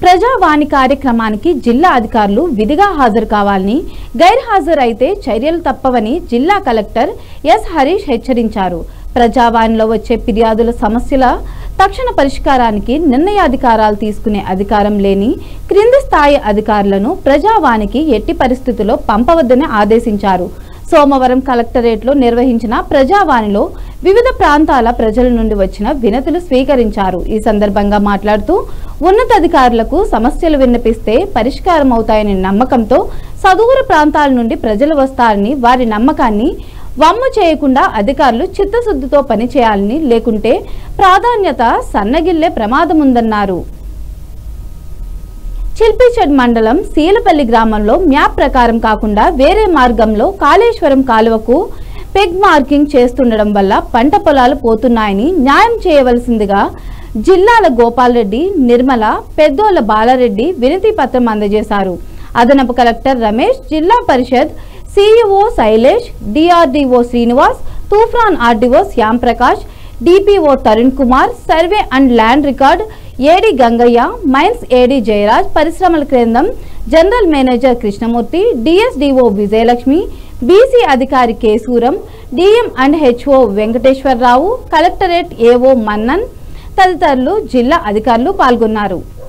ప్రజావాణి కార్యక్రమానికి జిల్లా అధికారులు విధిగా హాజరు కావాలని గైర్హాజరైతే చర్యలు తప్పవని జిల్లా కలెక్టర్ ఎస్ హరీష్ హెచ్చరించారు ప్రజావాణిలో వచ్చే ఫిర్యాదుల సమస్యల తక్షణ పరిష్కారానికి నిర్ణయాధికారాలు తీసుకునే అధికారం లేని క్రింది స్థాయి అధికారులను ప్రజావాణికి ఎట్టి పరిస్థితుల్లో పంపవద్దని ఆదేశించారు సోమవారం కలెక్టరేట్లో నిర్వహించిన ప్రజావాణిలో వివిధ ప్రాంతాల ప్రజల నుండి వచ్చిన వినతులు స్వీకరించారు ఈ సందర్భంగా మాట్లాడుతూ ఉన్నతాధికారులకు సమస్యలు విన్నపిస్తే పరిష్కారం అవుతాయనే నమ్మకంతో సదూర ప్రాంతాల నుండి ప్రజలు వస్తారని వారి నమ్మకాన్ని వమ్ము చేయకుండా అధికారులు చిత్తశుద్ధితో పనిచేయాలని లేకుంటే ప్రాధాన్యత సన్నగిల్లే ప్రమాదముందన్నారు చిల్పిచెడ్ మండలం సీలపల్లి గ్రామంలో మ్యాప్ ప్రకారం కాకుండా వేరే మార్గంలో కాళేశ్వరం కాలువకు పెగ్ మార్కింగ్ చేస్తుండడం వల్ల పంట పొలాలు పోతున్నాయని న్యాయం చేయవలసిందిగా జిల్లాల గోపాల్ రెడ్డి నిర్మల పెద్దోళ్ల బాలారెడ్డి వినతి పత్రం అందజేశారు అదనపు collector Ramesh Zilla Parishad CEO Shailesh DRDO Srinivas Tufan RDO Shyam Prakash DPO Tarun Kumar survey and land record AD Gangaiah mines AD Jayaraj పరిశ్రమల కేంద్రం general manager Krishnamurthy DSDO Vijayalakshmi BC అధికారి Keshuram DM and HO Venkateswararao collectorate AO Mannan తదితరులు జిల్లా అధికారులు పాల్గొన్నారు